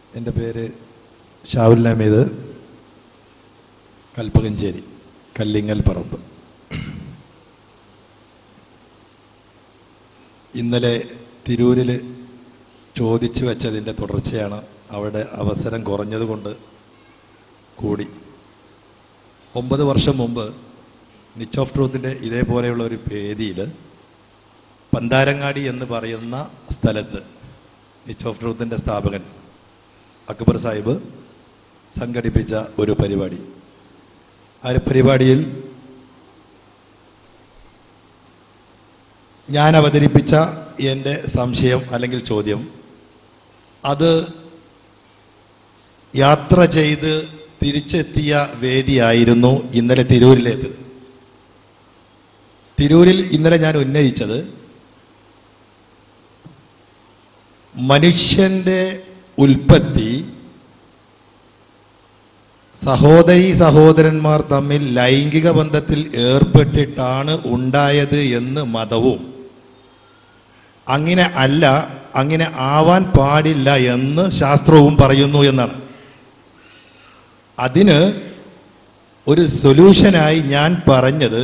എൻ്റെ പേര് ഷാവുൽ നമീദ് കൽപ്പകഞ്ചേരി കല്ലിങ്ങൽ പറമ്പ് ഇന്നലെ തിരൂരിൽ ചോദിച്ചു വെച്ചതിൻ്റെ തുടർച്ചയാണ് അവിടെ അവസരം കുറഞ്ഞതുകൊണ്ട് കൂടി ഒമ്പത് വർഷം മുമ്പ് നിച്ച് ഓഫ് ട്രൂത്തിൻ്റെ ഇതേപോലെയുള്ള ഒരു വേദിയിൽ പന്താരങ്ങാടി എന്ന് പറയുന്ന സ്ഥലത്ത് നിച്ച് ഓഫ് ട്രൂത്തിൻ്റെ സ്ഥാപകൻ അക്ബർ സാഹിബ് സംഘടിപ്പിച്ച ഒരു പരിപാടി ആ ഒരു പരിപാടിയിൽ ഞാൻ അവതരിപ്പിച്ച എൻ്റെ സംശയം അല്ലെങ്കിൽ ചോദ്യം അത് യാത്ര ചെയ്ത് തിരിച്ചെത്തിയ വേദിയായിരുന്നു ഇന്നലെ തിരൂരിലേത് തിരൂരിൽ ഇന്നലെ ഞാൻ ഉന്നയിച്ചത് മനുഷ്യൻ്റെ ഉൽപ്പത്തി സഹോദരി സഹോദരന്മാർ തമ്മിൽ ലൈംഗിക ബന്ധത്തിൽ ഏർപ്പെട്ടിട്ടാണ് ഉണ്ടായത് എന്ന് മതവും അങ്ങനെ അല്ല അങ്ങനെ ആവാൻ പാടില്ല എന്ന് ശാസ്ത്രവും പറയുന്നു എന്നാണ് അതിന് ഒരു സൊല്യൂഷനായി ഞാൻ പറഞ്ഞത്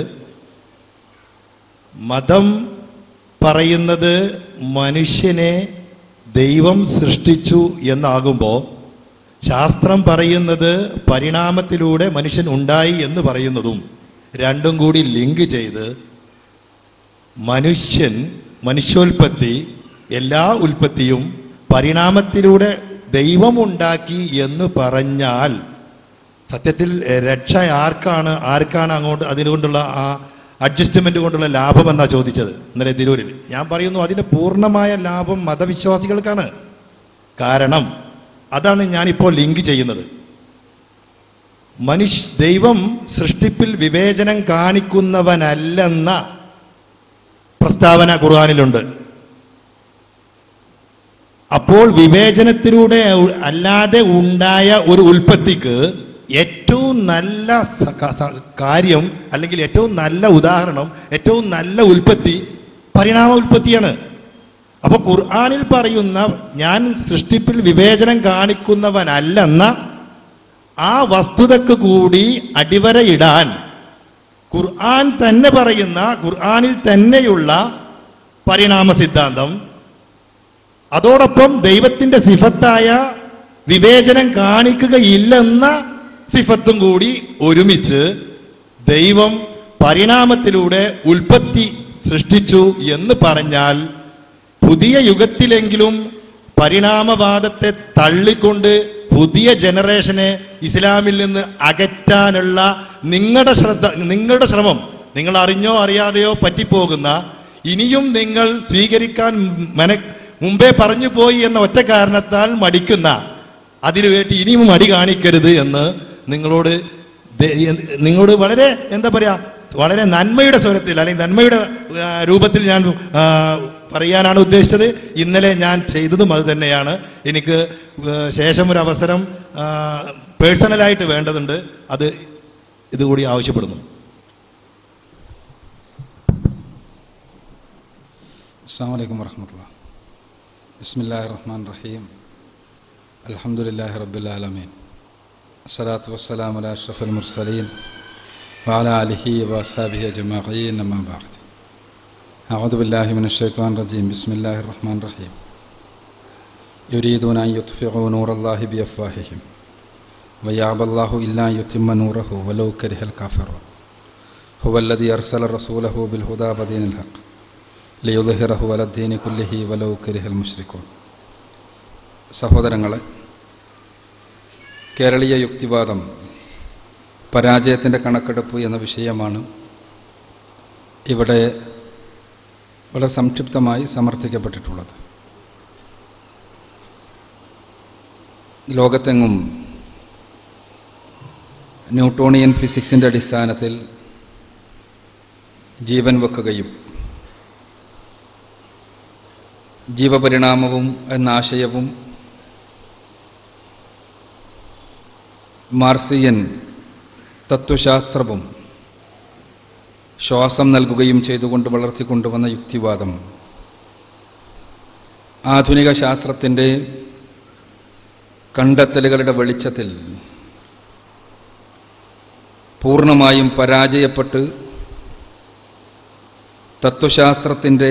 മതം പറയുന്നത് മനുഷ്യനെ ദൈവം സൃഷ്ടിച്ചു എന്നാകുമ്പോൾ ശാസ്ത്രം പറയുന്നത് പരിണാമത്തിലൂടെ മനുഷ്യൻ ഉണ്ടായി എന്ന് പറയുന്നതും രണ്ടും കൂടി ലിങ്ക് ചെയ്ത് മനുഷ്യൻ മനുഷ്യോൽപ്പത്തി എല്ലാ ഉൽപ്പത്തിയും പരിണാമത്തിലൂടെ ദൈവമുണ്ടാക്കി എന്ന് പറഞ്ഞാൽ സത്യത്തിൽ എഹ്, രക്ഷ ആർക്കാണ് ആർക്കാണ് അങ്ങോട്ട് അതിനുകൊണ്ടുള്ള ആ അഡ്ജസ്റ്റ്മെന്റ് കൊണ്ടുള്ള ലാഭം എന്നാ ചോദിച്ചത് ഇന്നലെ തിരൂരിൽ ഞാൻ പറയുന്നു അതിന്റെ പൂർണ്ണമായ ലാഭം മതവിശ്വാസികൾക്കാണ് കാരണം അതാണ് ഞാനിപ്പോൾ ലിങ്ക് ചെയ്യുന്നത് മനുഷ്യ ദൈവം സൃഷ്ടിപ്പിൽ വിവേചനം കാണിക്കുന്നവനല്ലെന്ന പ്രസ്താവന ഖുർആാനിലുണ്ട് അപ്പോൾ വിവേചനത്തിലൂടെ ഉ- അല്ലാതെ ഉണ്ടായ ഒരു ഉൽപ്പത്തിക്ക് ഏറ്റവും നല്ല സ- ക- സ- കാര്യം അല്ലെങ്കിൽ ഏറ്റവും നല്ല ഉദാഹരണം ഏറ്റവും നല്ല ഉൽപ്പത്തി പരിണാമ ഉൽപ്പത്തിയാണ് അപ്പോൾ ഖുർആാനിൽ പറയുന്ന ഞാൻ സൃഷ്ടിപ്പിൽ വിവേചനം കാണിക്കുന്നവനല്ലെന്ന ആ വസ്തുതക്ക് കൂടി അടിവരയിടാൻ ഖുർആൻ തന്നെ പറയുന്ന ഖുർആനിൽ തന്നെയുള്ള പരിണാമ സിദ്ധാന്തം അതോടൊപ്പം ദൈവത്തിന്റെ സിഫത്തായ വിവേചനം കാണിക്കുകയില്ലെന്ന സിഫത്തും കൂടി ഒരുമിച്ച് ദൈവം പരിണാമത്തിലൂടെ ഉൽപ്പത്തി സൃഷ്ടിച്ചു എന്ന് പറഞ്ഞാൽ പുതിയ യുഗത്തിലെങ്കിലും പരിണാമവാദത്തെ തള്ളിക്കൊണ്ട് പുതിയ ജനറേഷനെ ഇസ്ലാമിൽ നിന്ന് അകറ്റാനുള്ള നിങ്ങളുടെ ശ്രദ്ധ നിങ്ങളുടെ ശ്രമം നിങ്ങൾ അറിഞ്ഞോ അറിയാതെയോ പറ്റിപ്പോകുന്ന ഇനിയും നിങ്ങൾ സ്വീകരിക്കാൻ മന മുമ്പേ പറഞ്ഞു പോയി എന്ന ഒറ്റ കാരണത്താൽ മടിക്കുന്ന അതിനുവേണ്ടി ഇനിയും മടി കാണിക്കരുത് എന്ന് നിങ്ങളോട് ദേ- നിങ്ങളോട് വളരെ എന്താ പറയാ വളരെ നന്മയുടെ സ്വരത്തിൽ അല്ലെങ്കിൽ നന്മയുടെ ആ, രൂപത്തിൽ ഞാൻ ആ, പറയാനാണ് ഉദ്ദേശിച്ചത് ഇന്നലെ ഞാൻ ചെയ്തതും അത് തന്നെയാണ് എനിക്ക് ആ, ശേഷം ഒരു അവസരം ആ, പേഴ്സണലായിട്ട് വേണ്ടതുണ്ട് അത് ഇതുകൂടി ആവശ്യപ്പെടുന്നു السلام عليكم ورحمة الله بسم الله الرحمن الرحيم الحمد لله رب العالمين الصلاة والسلام على أشرف المرسلين وعلى آله وأصحابه أجمعين أما بعد أعوذ بالله من الشيطان الرجيم بسم الله الرحمن الرحيم يريدون أن يطفئوا نور الله بأفواههم ويعبى الله إلا أن يتم نوره ولو كره الكافرون هو الذي أرسل رسوله بالهدى ودين الحق ലിയുദഹിറഹു വലദ്ദീനി കുല്ലിഹി വലൗ കരിഹൽ മുഷ്രിക്കോ സഹോദരങ്ങളെ കേരളീയ യുക്തിവാദം പരാജയത്തിൻ്റെ കണക്കെടുപ്പ് എന്ന വിഷയമാണ് ഇവിടെ വളരെ സംക്ഷിപ്തമായി സമർത്ഥിക്കപ്പെട്ടിട്ടുള്ളത് ലോകത്തെങ്ങും ന്യൂട്ടോണിയൻ ഫിസിക്സിൻ്റെ അടിസ്ഥാനത്തിൽ ജീവൻ വെക്കുകയും ജീവപരിണാമവും എന്ന ആശയവും മാർസിയൻ തത്വശാസ്ത്രവും ശ്വാസം നൽകുകയും ചെയ്തുകൊണ്ട് വളർത്തിക്കൊണ്ടുവന്ന യുക്തിവാദം ആധുനിക ശാസ്ത്രത്തിൻ്റെ കണ്ടെത്തലുകളുടെ വെളിച്ചത്തിൽ പൂർണ്ണമായും പരാജയപ്പെട്ട് തത്വശാസ്ത്രത്തിൻ്റെ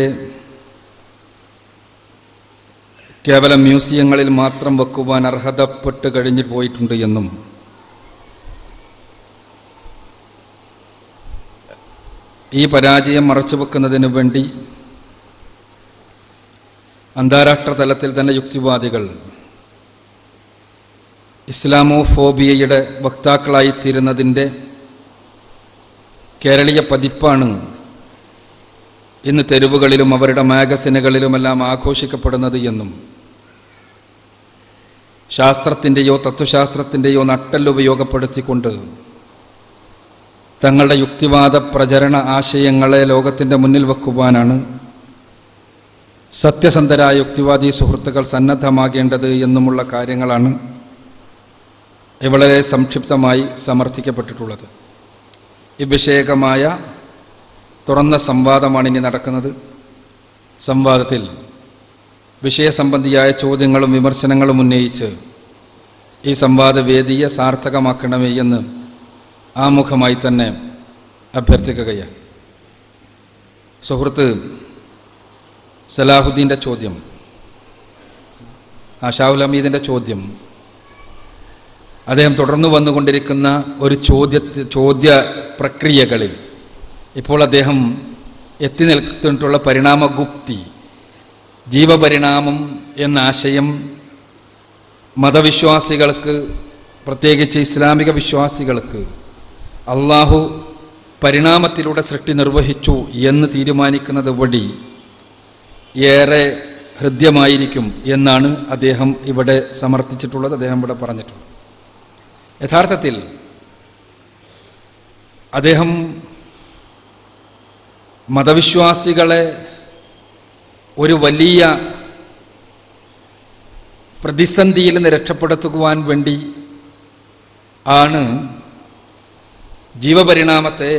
കേവലം മ്യൂസിയങ്ങളിൽ മാത്രം വെക്കുവാൻ അർഹതപ്പെട്ട് കഴിഞ്ഞു പോയിട്ടുണ്ട് എന്നും ഈ പരാജയം മറച്ചു വെക്കുന്നതിന് വേണ്ടി അന്താരാഷ്ട്ര തലത്തിൽ തന്നെ യുക്തിവാദികൾ ഇസ്ലാമോഫോബിയയുടെ വക്താക്കളായിത്തീരുന്നതിൻ്റെ കേരളീയ പതിപ്പാണ് ഇന്ന് തെരുവുകളിലും അവരുടെ മാഗസിനുകളിലുമെല്ലാം ആഘോഷിക്കപ്പെടുന്നത് എന്നും ശാസ്ത്രത്തിൻ്റെയോ തത്വശാസ്ത്രത്തിൻ്റെയോ നട്ടെല്ലുപയോഗപ്പെടുത്തിക്കൊണ്ട് തങ്ങളുടെ യുക്തിവാദ പ്രചരണ ആശയങ്ങളെ ലോകത്തിൻ്റെ മുന്നിൽ വെക്കുവാനാണ് സത്യസന്ധരായ യുക്തിവാദി സുഹൃത്തുക്കൾ സന്നദ്ധമാകേണ്ടത് എന്നുമുള്ള കാര്യങ്ങളാണ് വളരെ സംക്ഷിപ്തമായി സമർത്ഥിക്കപ്പെട്ടിട്ടുള്ളത് ഈ വിഷയകമായ തുറന്ന സംവാദമാണ് ഇനി നടക്കുന്നത് സംവാദത്തിൽ വിഷയസംബന്ധിയായ ചോദ്യങ്ങളും വിമർശനങ്ങളും ഉന്നയിച്ച് ഈ സംവാദവേദിയെ സാർത്ഥകമാക്കണമേ എന്ന് ആമുഖമായി തന്നെ അഭ്യർത്ഥിക്കുകയാണ് സുഹൃത്ത് സലാഹുദ്ദീൻ്റെ ചോദ്യം ആ ഷാഹുൽ ഹമീദിൻ്റെ ചോദ്യം അദ്ദേഹം തുടർന്നു വന്നുകൊണ്ടിരിക്കുന്ന ഒരു ചോദ്യ ചോദ്യ പ്രക്രിയകളിൽ ഇപ്പോൾ അദ്ദേഹം എത്തി നിൽത്തിട്ടുള്ള പരിണാമഗുപ്തി ജീവപരിണാമം എന്ന ആശയം മതവിശ്വാസികൾക്ക് പ്രത്യേകിച്ച് ഇസ്ലാമിക വിശ്വാസികൾക്ക് അള്ളാഹു പരിണാമത്തിലൂടെ സൃഷ്ടി നിർവഹിച്ചു എന്ന് തീരുമാനിക്കുന്നത് വഴി ഏറെ ഹൃദ്യമായിരിക്കും എന്നാണ് അദ്ദേഹം ഇവിടെ സമർത്ഥിച്ചിട്ടുള്ളത് അദ്ദേഹം ഇവിടെ പറഞ്ഞിട്ടുള്ളത് യഥാർത്ഥത്തിൽ അദ്ദേഹം മതവിശ്വാസികളെ ഒരു വലിയ പ്രതിസന്ധിയിൽ നിന്ന് രക്ഷപ്പെടുത്തുവാൻ വേണ്ടി ആണ് ജീവപരിണാമത്തെ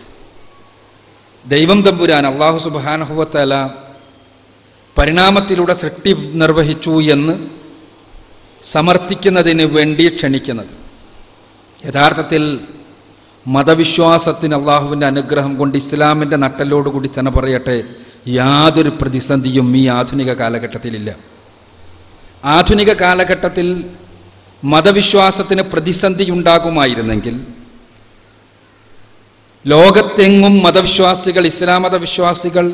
ദൈവം തമ്പുരാൻ അള്ളാഹു സുബാനഹുവത്തല പരിണാമത്തിലൂടെ സൃഷ്ടി നിർവഹിച്ചു എന്ന് സമർത്ഥിക്കുന്നതിന് വേണ്ടി ക്ഷണിക്കുന്നത് യഥാർത്ഥത്തിൽ മതവിശ്വാസത്തിന് അള്ളാഹുവിൻ്റെ അനുഗ്രഹം കൊണ്ട് ഇസ്ലാമിൻ്റെ നട്ടലോടുകൂടി തന്നെ പറയട്ടെ യാതൊരു പ്രതിസന്ധിയും ഈ ആധുനിക കാലഘട്ടത്തിലില്ല ആധുനിക കാലഘട്ടത്തിൽ മതവിശ്വാസത്തിന് പ്രതിസന്ധി ഉണ്ടാകുമായിരുന്നെങ്കിൽ ലോകത്തെങ്ങും മതവിശ്വാസികൾ ഇസ്ലാം മതവിശ്വാസികൾ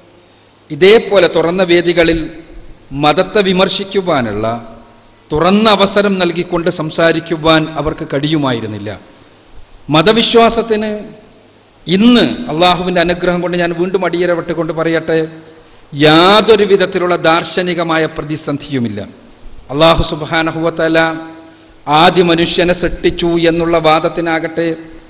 ഇതേപോലെ തുറന്ന വേദികളിൽ മതത്തെ വിമർശിക്കുവാനുള്ള തുറന്ന അവസരം നൽകിക്കൊണ്ട് സംസാരിക്കുവാൻ അവർക്ക് കഴിയുമായിരുന്നില്ല മതവിശ്വാസത്തിന് ഇന്ന് അള്ളാഹുവിൻ്റെ അനുഗ്രഹം കൊണ്ട് ഞാൻ വീണ്ടും അടിയരവിട്ടുകൊണ്ട് പറയട്ടെ യാതൊരു വിധത്തിലുള്ള ദാർശനികമായ പ്രതിസന്ധിയുമില്ല അള്ളാഹു സുബാനഹുവത്തല ആദ്യ മനുഷ്യനെ സൃഷ്ടിച്ചു എന്നുള്ള വാദത്തിനാകട്ടെ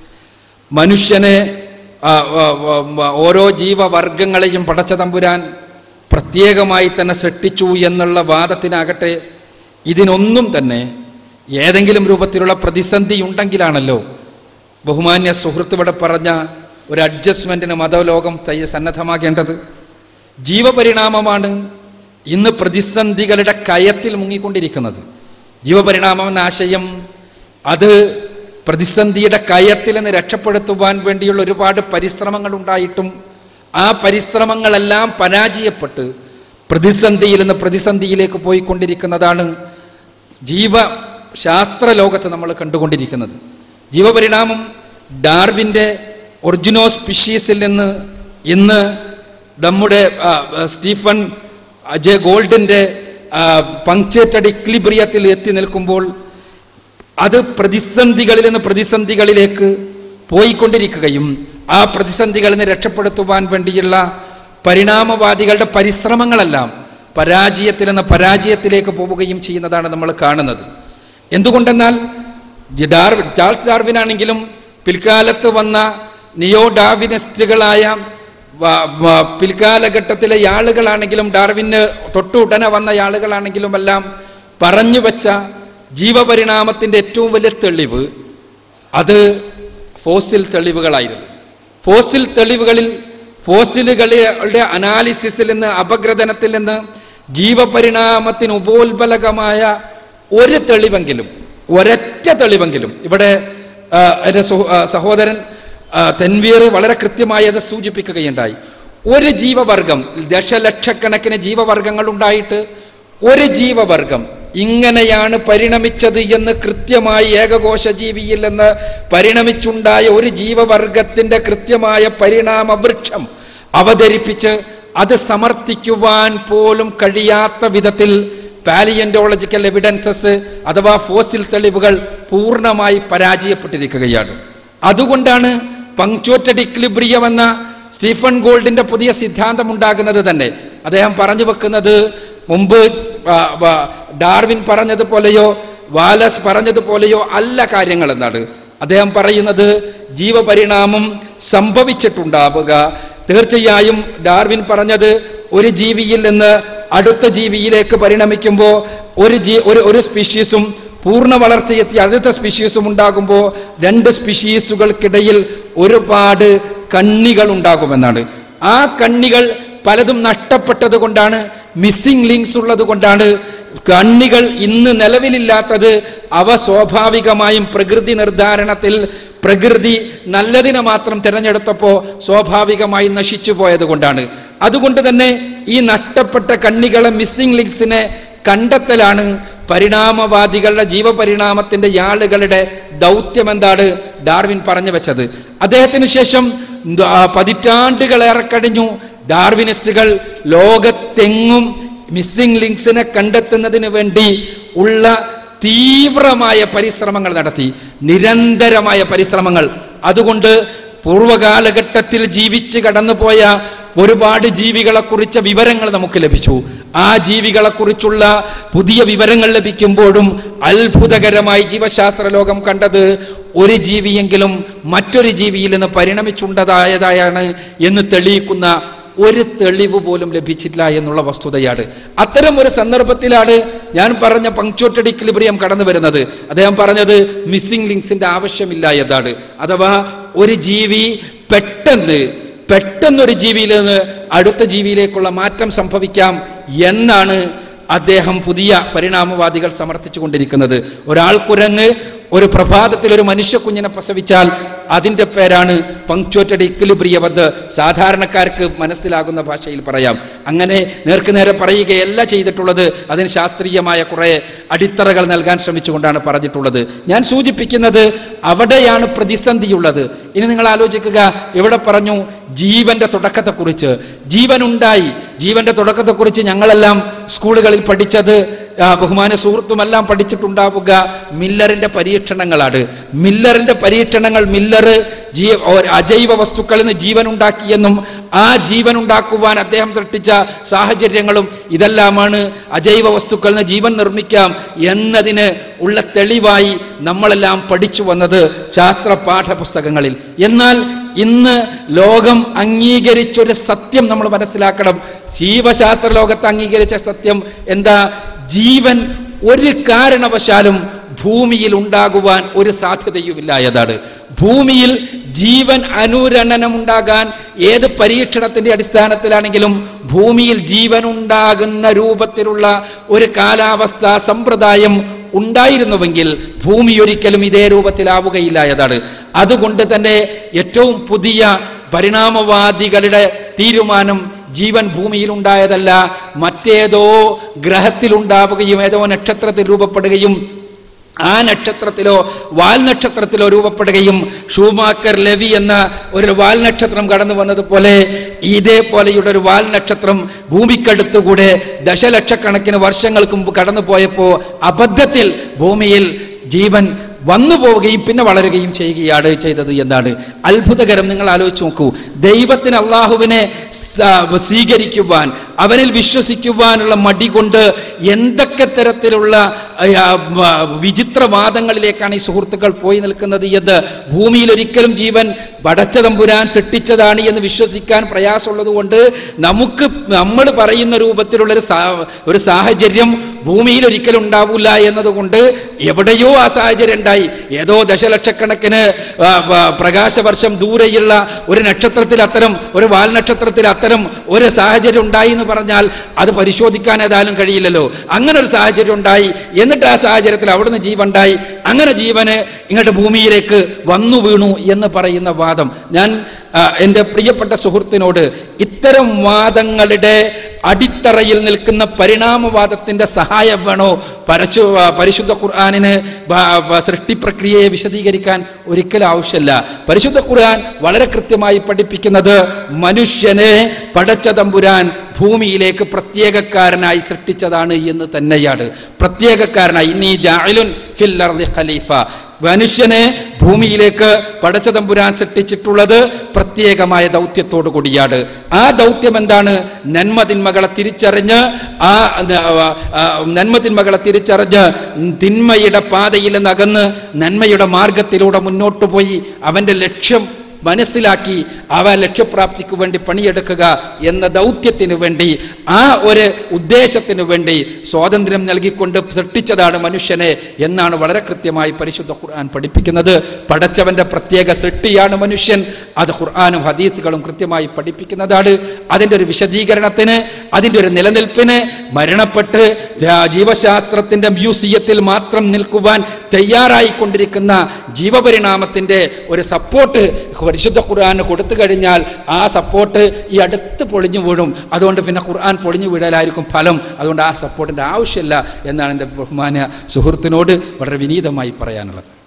മനുഷ്യനെ ആ, ആ, ആ, ഓരോ ജീവവർഗങ്ങളെയും പടച്ച തമ്പുരാൻ പ്രത്യേകമായി തന്നെ സൃഷ്ടിച്ചു എന്നുള്ള വാദത്തിനാകട്ടെ ഇതിനൊന്നും തന്നെ ഏതെങ്കിലും രൂപത്തിലുള്ള പ്രതിസന്ധി ഉണ്ടെങ്കിലാണല്ലോ ബഹുമാന്യ സുഹൃത്ത് ഇവിടെ പറഞ്ഞ ഒരു അഡ്ജസ്റ്റ്മെൻറ്റിന് മതലോകം തയ്യ സന്നദ്ധമാകേണ്ടത് ജീവപരിണാമമാണ് ഇന്ന് പ്രതിസന്ധികളുടെ കയത്തിൽ മുങ്ങിക്കൊണ്ടിരിക്കുന്നത് ജീവപരിണാമം എന്ന ആശയം അത് പ്രതിസന്ധിയുടെ കയത്തിൽ നിന്ന് രക്ഷപ്പെടുത്തുവാൻ വേണ്ടിയുള്ള ഒരുപാട് പരിശ്രമങ്ങൾ ഉണ്ടായിട്ടും ആ പരിശ്രമങ്ങളെല്ലാം പരാജയപ്പെട്ട് പ്രതിസന്ധിയിൽ നിന്ന് പ്രതിസന്ധിയിലേക്ക് പോയിക്കൊണ്ടിരിക്കുന്നതാണ് ജീവ ശാസ്ത്ര ലോകത്ത് നമ്മൾ കണ്ടുകൊണ്ടിരിക്കുന്നത് ജീവപരിണാമം ഡാർവിൻ്റെ ഒറിജിനോ സ്പിഷീസിൽ നിന്ന് ഇന്ന് നമ്മുടെ ആ, ആ, സ്റ്റീഫൻ ജെ ഗോൾഡിൻ്റെ പങ്ക്ചേറ്റഡ് ഇക്ലിബ്രിയത്തിൽ എത്തി നിൽക്കുമ്പോൾ അത് പ്രതിസന്ധികളിൽ നിന്ന് പ്രതിസന്ധികളിലേക്ക് പോയിക്കൊണ്ടിരിക്കുകയും ആ പ്രതിസന്ധികളിൽ നിന്ന് രക്ഷപ്പെടുത്തുവാൻ വേണ്ടിയുള്ള പരിണാമവാദികളുടെ പരിശ്രമങ്ങളെല്ലാം പരാജയത്തിൽ നിന്ന് പരാജയത്തിലേക്ക് പോവുകയും ചെയ്യുന്നതാണ് നമ്മൾ കാണുന്നത് എന്തുകൊണ്ടെന്നാൽ ജി- ഡാർവിൻ ചാൾസ് ഡാർവിനാണെങ്കിലും പിൽക്കാലത്ത് വന്ന നിയോ ഡാർവിനിസ്റ്റുകളായ വ- വ- പിൽക്കാലഘട്ടത്തിലെ ആളുകളാണെങ്കിലും ഡാർവിന് തൊട്ടുടനെ വന്ന ആളുകളാണെങ്കിലും എല്ലാം പറഞ്ഞു വെച്ച ജീവപരിണാമത്തിൻ്റെ ഏറ്റവും വലിയ തെളിവ് അത് ഫോസിൽ തെളിവുകളായിരുന്നു ഫോസിൽ തെളിവുകളിൽ ഫോസിലുകളുടെ അനാലിസിസിൽ നിന്ന് അപഗ്രഥനത്തിൽ നിന്ന് ജീവപരിണാമത്തിന് ഉപോത്ബലകമായ ഒരു തെളിവെങ്കിലും ഒരൊറ്റ തെളിവെങ്കിലും ഇവിടെ ആ, എൻ്റെ സുഹ- ആ, സഹോദരൻ ആ, തെൻവീർ വളരെ കൃത്യമായി അത് സൂചിപ്പിക്കുകയുണ്ടായി ഒരു ജീവവർഗം ദശലക്ഷക്കണക്കിന് ജീവവർഗങ്ങൾ ഉണ്ടായിട്ട് ഒരു ജീവവർഗം ഇങ്ങനെയാണ് പരിണമിച്ചത് എന്ന് കൃത്യമായി ഏകകോശ ജീവിയിൽ നിന്ന് പരിണമിച്ചുണ്ടായ ഒരു ജീവവർഗത്തിന്റെ കൃത്യമായ പരിണാമ വൃക്ഷം അവതരിപ്പിച്ച് അത് സമർത്ഥിക്കുവാൻ പോലും കഴിയാത്ത വിധത്തിൽ പാലിയന്റോളജിക്കൽ എവിഡൻസസ് അഥവാ ഫോസിൽ തെളിവുകൾ പൂർണ്ണമായി പരാജയപ്പെട്ടിരിക്കുകയാണ് അതുകൊണ്ടാണ് പങ്ക്ച്വേറ്റഡ് ഇക്ലിബ്രിയം എന്ന സ്റ്റീഫൻ ഗോൾഡിന്റെ പുതിയ സിദ്ധാന്തം ഉണ്ടാകുന്നത് തന്നെ അദ്ദേഹം പറഞ്ഞു വെക്കുന്നത് മുമ്പ് ആ, ആ, ഡാർവിൻ പറഞ്ഞതുപോലെയോ വാലസ് പറഞ്ഞതുപോലെയോ അല്ല കാര്യങ്ങൾ എന്നാണ് അദ്ദേഹം പറയുന്നത് ജീവപരിണാമം സംഭവിച്ചിട്ടുണ്ടാവുക തീർച്ചയായും ഡാർവിൻ പറഞ്ഞത് ഒരു ജീവിയിൽ നിന്ന് അടുത്ത ജീവിയിലേക്ക് പരിണമിക്കുമ്പോൾ ഒരു ജീ ഒരു ഒരു സ്പീഷീസും പൂർണ്ണ വളർച്ചയെത്തി അടുത്ത സ്പീഷീസും ഉണ്ടാകുമ്പോൾ രണ്ട് സ്പീഷീസുകൾക്കിടയിൽ ഒരുപാട് കണ്ണികൾ ഉണ്ടാകുമെന്നാണ് ആ കണ്ണികൾ പലതും നഷ്ടപ്പെട്ടത് കൊണ്ടാണ് മിസ്സിംഗ് ലിങ്ക്സ് ഉള്ളത് കൊണ്ടാണ് കണ്ണികൾ ഇന്ന് നിലവിലില്ലാത്തത് അവ സ്വാഭാവികമായും പ്രകൃതി നിർദ്ധാരണത്തിൽ പ്രകൃതി നല്ലതിനെ മാത്രം തിരഞ്ഞെടുത്തപ്പോൾ സ്വാഭാവികമായി നശിച്ചു പോയത് കൊണ്ടാണ് അതുകൊണ്ട് തന്നെ ഈ നഷ്ടപ്പെട്ട കണ്ണികളെ മിസ്സിംഗ് ലിങ്ക്സിനെ കണ്ടെത്തലാണ് പരിണാമവാദികളുടെ ജീവപരിണാമത്തിന്റെ ആളുകളുടെ ദൗത്യം എന്താണ് ഡാർവിൻ പറഞ്ഞു വെച്ചത് അദ്ദേഹത്തിന് ശേഷം ന്ത- ആ, പതിറ്റാണ്ടുകളേറെ കഴിഞ്ഞു ഡാർവിനിസ്റ്റുകൾ ലോകത്തെങ്ങും മിസ്സിംഗ് ലിങ്ക്സിനെ കണ്ടെത്തുന്നതിന് വേണ്ടി ഉള്ള തീവ്രമായ പരിശ്രമങ്ങൾ നടത്തി നിരന്തരമായ പരിശ്രമങ്ങൾ അതുകൊണ്ട് പൂർവകാലഘട്ടത്തിൽ ജീവിച്ച് കടന്നുപോയ ഒരുപാട് ജീവികളെക്കുറിച്ച വിവരങ്ങൾ നമുക്ക് ലഭിച്ചു ആ ജീവികളെക്കുറിച്ചുള്ള പുതിയ വിവരങ്ങൾ ലഭിക്കുമ്പോഴും അത്ഭുതകരമായി ജീവശാസ്ത്ര ലോകം കണ്ടത് ഒരു ജീവിയെങ്കിലും മറ്റൊരു ജീവിയിൽ നിന്ന് പരിണമിച്ചുണ്ടതായതായാണ് എന്ന് തെളിയിക്കുന്ന ഒരു തെളിവ് പോലും ലഭിച്ചില്ല എന്നുള്ള വസ്തുതയാണ് അത്തരം ഒരു സന്ദർഭത്തിലാണ് ഞാൻ പറഞ്ഞ പങ്ക്ച്വേറ്റഡ് ഇക്ലിബ്രിയം കടന്നു വരുന്നത് അദ്ദേഹം പറഞ്ഞത് മിസ്സിംഗ് ലിങ്ക്സിന്റെ ആവശ്യമില്ല എന്നാണ് അഥവാ ഒരു ജീവി പെട്ടെന്ന് പെട്ടെന്നൊരു ജീവിയിൽ നിന്ന് അടുത്ത ജീവിയിലേക്കുള്ള മാറ്റം സംഭവിക്കാം എന്നാണ് അദ്ദേഹം പുതിയ പരിണാമവാദികൾ സമർത്ഥിച്ചു കൊണ്ടിരിക്കുന്നത് ഒരാൾ കുരങ്ങ് ഒരു പ്രഭാതത്തിൽ ഒരു മനുഷ്യ കുഞ്ഞിനെ പ്രസവിച്ചാൽ അതിൻ്റെ പേരാണ് പങ്ക്ച്വേറ്റഡ് ഇക്ലിബ്രിയം എന്ന് സാധാരണക്കാർക്ക് മനസ്സിലാകുന്ന ഭാഷയിൽ പറയാം അങ്ങനെ നേർക്ക് നേരെ പറയുകയല്ല ചെയ്തിട്ടുള്ളത് അതിന് ശാസ്ത്രീയമായ കുറേ അടിത്തറകൾ നൽകാൻ ശ്രമിച്ചുകൊണ്ടാണ് പറഞ്ഞിട്ടുള്ളത് ഞാൻ സൂചിപ്പിക്കുന്നത് അവിടെയാണ് പ്രതിസന്ധിയുള്ളത് ഇനി നിങ്ങൾ ആലോചിക്കുക ഇവിടെ പറഞ്ഞു ജീവന്റെ തുടക്കത്തെക്കുറിച്ച് ജീവൻ ഉണ്ടായി ജീവന്റെ തുടക്കത്തെക്കുറിച്ച് ഞങ്ങളെല്ലാം സ്കൂളുകളിൽ പഠിച്ചത് ആ, ബഹുമാന സുഹൃത്തുമെല്ലാം പഠിച്ചിട്ടുണ്ടാവുക മില്ലറിന്റെ പരീക്ഷണങ്ങളാണ് മില്ലറിന്റെ പരീക്ഷണങ്ങൾ മില്ലർ ജീ ഓ- അജൈവ വസ്തുക്കളിൽ നിന്ന് ജീവൻ ഉണ്ടാക്കിയെന്നും ആ ജീവൻ ഉണ്ടാക്കുവാൻ അദ്ദേഹം സൃഷ്ടിച്ച സാഹചര്യങ്ങളും ഇതെല്ലാമാണ് അജൈവ വസ്തുക്കളിൽ നിന്ന് ജീവൻ നിർമ്മിക്കാം എന്നതിന് ഉള്ള തെളിവായി നമ്മളെല്ലാം പഠിച്ചു വന്നത് ശാസ്ത്ര പാഠപുസ്തകങ്ങളിൽ എന്നാൽ ഇന്ന് ലോകം അംഗീകരിച്ചൊരു സത്യം നമ്മൾ മനസ്സിലാക്കണം ജീവശാസ്ത്ര ലോകത്ത് അംഗീകരിച്ച സത്യം എന്താ ജീവൻ ഒരു കാരണവശാലും ഭൂമിയിൽ ഉണ്ടാകുവാൻ ഒരു സാധ്യതയുമില്ല എന്നതാണ് ഭൂമിയിൽ ജീവൻ അനുരണനം ഉണ്ടാകാൻ ഏത് പരീക്ഷണത്തിന്റെ അടിസ്ഥാനത്തിലാണെങ്കിലും ഭൂമിയിൽ ജീവൻ ഉണ്ടാകുന്ന രൂപത്തിലുള്ള ഒരു കാലാവസ്ഥ സമ്പ്രദായം ഉണ്ടായിരുന്നുവെങ്കിൽ ഭൂമി ഒരിക്കലും ഇതേ രൂപത്തിലാവുകയില്ല എന്നതാണ് അതുകൊണ്ട് തന്നെ ഏറ്റവും പുതിയ പരിണാമവാദികളുടെ തീരുമാനം ജീവൻ ഭൂമിയിൽ ഉണ്ടായതല്ല മറ്റേതോ ഗ്രഹത്തിലുണ്ടാവുകയും ഏതോ നക്ഷത്രത്തിൽ രൂപപ്പെടുകയും ആ നക്ഷത്രത്തിലോ വാൽ നക്ഷത്രത്തിലോ രൂപപ്പെടുകയും ഷൂമാക്കർ ലവി എന്ന ഒരു വാൽ നക്ഷത്രം കടന്നു വന്നതുപോലെ ഇതേപോലെയുള്ള ഒരു വാൽ നക്ഷത്രം ഭൂമിക്കടുത്തുകൂടെ ദശലക്ഷക്കണക്കിന് വർഷങ്ങൾക്ക് മുമ്പ് കടന്നു പോയപ്പോൾ അബദ്ധത്തിൽ ഭൂമിയിൽ ജീവൻ വന്നു പോവുകയും പിന്നെ വളരുകയും ചെയ്യുകയാണ് ചെയ്തത് എന്നാണ് അത്ഭുതകരം നിങ്ങൾ ആലോചിച്ച് നോക്കൂ ദൈവത്തിന് അള്ളാഹുവിനെ സ- സ്വീകരിക്കുവാൻ അവനിൽ വിശ്വസിക്കുവാനുള്ള മടി കൊണ്ട് എന്തൊക്കെ തരത്തിലുള്ള ആ, ആ, വിചിത്രവാദങ്ങളിലേക്കാണ് ഈ സുഹൃത്തുക്കൾ പോയി നിൽക്കുന്നത് എന്ന് ഭൂമിയിൽ ഒരിക്കലും ജീവൻ പടച്ച തമ്പുരാൻ സൃഷ്ടിച്ചതാണ് എന്ന് വിശ്വസിക്കാൻ പ്രയാസമുള്ളത് കൊണ്ട് നമുക്ക് നമ്മൾ പറയുന്ന രൂപത്തിലുള്ള ഒരു സാ- ഒരു സാഹചര്യം ഭൂമിയിൽ ഒരിക്കലും ഉണ്ടാവില്ല എന്നതുകൊണ്ട് എവിടെയോ ആ സാഹചര്യം ഉണ്ടായി ഏതോ ദശലക്ഷക്കണക്കിന് ആ, ആ, പ്രകാശവർഷം ദൂരെയുള്ള ഒരു നക്ഷത്രത്തിൽ അത്തരം ഒരു വാൽ നക്ഷത്രത്തിൽ അത്തരം ഒരു സാഹചര്യം ഉണ്ടായി എന്ന് പറഞ്ഞാൽ അത് പരിശോധിക്കാൻ ഏതായാലും കഴിയില്ലല്ലോ അങ്ങനെ ഒരു സാഹചര്യം ഉണ്ടായി എന്നിട്ട് ആ സാഹചര്യത്തിൽ അവിടുന്ന് ജീവൻ ഉണ്ടായി അങ്ങനെ ജീവന് ഇങ്ങോട്ട് ഭൂമിയിലേക്ക് വന്നു വീണു എന്ന് പറയുന്ന വാദം ഞാൻ ആ, എൻ്റെ പ്രിയപ്പെട്ട സുഹൃത്തിനോട് ഇത്തരം വാദങ്ങളുടെ അടിത്തറയിൽ നിൽക്കുന്ന പരിണാമവാദത്തിൻ്റെ സഹായം വേണോ പരശു ആ, പരിശുദ്ധ ഖുർആാനിന് ബ- ബ- സൃഷ്ടിപ്രക്രിയയെ വിശദീകരിക്കാൻ ഒരിക്കലും ആവശ്യമില്ല പരിശുദ്ധ ഖുർആൻ വളരെ കൃത്യമായി പഠിപ്പിക്കുന്നത് മനുഷ്യനെ പടച്ച തമ്പുരാൻ ഭൂമിയിലേക്ക് പ്രത്യേകക്കാരനായി സൃഷ്ടിച്ചതാണ് എന്ന് തന്നെയാണ് പ്രത്യേകക്കാരനായി ഇനി ജാഇലുൻ ഫിൽ അർദി ഖലീഫ മനുഷ്യനെ ഭൂമിയിലേക്ക് പടച്ച തമ്പുരാൻ സൃഷ്ടിച്ചിട്ടുള്ളത് പ്രത്യേകമായ ദൗത്യത്തോടു കൂടിയാണ് ആ ദൗത്യം എന്താണ് നന്മതിന്മകളെ തിരിച്ചറിഞ്ഞ് ആ ന- ആ, നന്മതിന്മകളെ തിരിച്ചറിഞ്ഞ് തിന്മയുടെ പാതയിൽ നിന്ന് അകന്ന് നന്മയുടെ മാർഗത്തിലൂടെ മുന്നോട്ട് പോയി അവൻ്റെ ലക്ഷ്യം മനസ്സിലാക്കി അവ ലക്ഷ്യപ്രാപ്തിക്ക് വേണ്ടി പണിയെടുക്കുക എന്ന ദൗത്യത്തിന് വേണ്ടി ആ ഒരു ഉദ്ദേശത്തിന് വേണ്ടി സ്വാതന്ത്ര്യം നൽകിക്കൊണ്ട് സൃഷ്ടിച്ചതാണ് മനുഷ്യനെ എന്നാണ് വളരെ കൃത്യമായി പരിശുദ്ധ ഖുർആൻ പഠിപ്പിക്കുന്നത് പടച്ചവന്റെ പ്രത്യേക സൃഷ്ടിയാണ് മനുഷ്യൻ അത് ഖുർആാനും ഹദീസുകളും കൃത്യമായി പഠിപ്പിക്കുന്നതാണ് അതിൻ്റെ ഒരു വിശദീകരണത്തിന് അതിൻ്റെ ഒരു നിലനിൽപ്പിന് മരണപ്പെട്ട് ജാ- ജീവശാസ്ത്രത്തിന്റെ മ്യൂസിയത്തിൽ മാത്രം നിൽക്കുവാൻ തയ്യാറായിക്കൊണ്ടിരിക്കുന്ന ജീവപരിണാമത്തിന്റെ ഒരു സപ്പോർട്ട് പരിശുദ്ധ ഖുർആന് കൊടുത്തു കഴിഞ്ഞാൽ ആ സപ്പോർട്ട് ഈ അടുത്ത് പൊളിഞ്ഞു വീഴും അതുകൊണ്ട് പിന്നെ ഖുർആൻ പൊളിഞ്ഞു വീഴലായിരിക്കും ഫലം അതുകൊണ്ട് ആ സപ്പോർട്ടിൻ്റെ ആവശ്യമില്ല എന്നാണ് എൻ്റെ ബഹുമാന സുഹൃത്തിനോട് വളരെ വിനീതമായി പറയാനുള്ളത്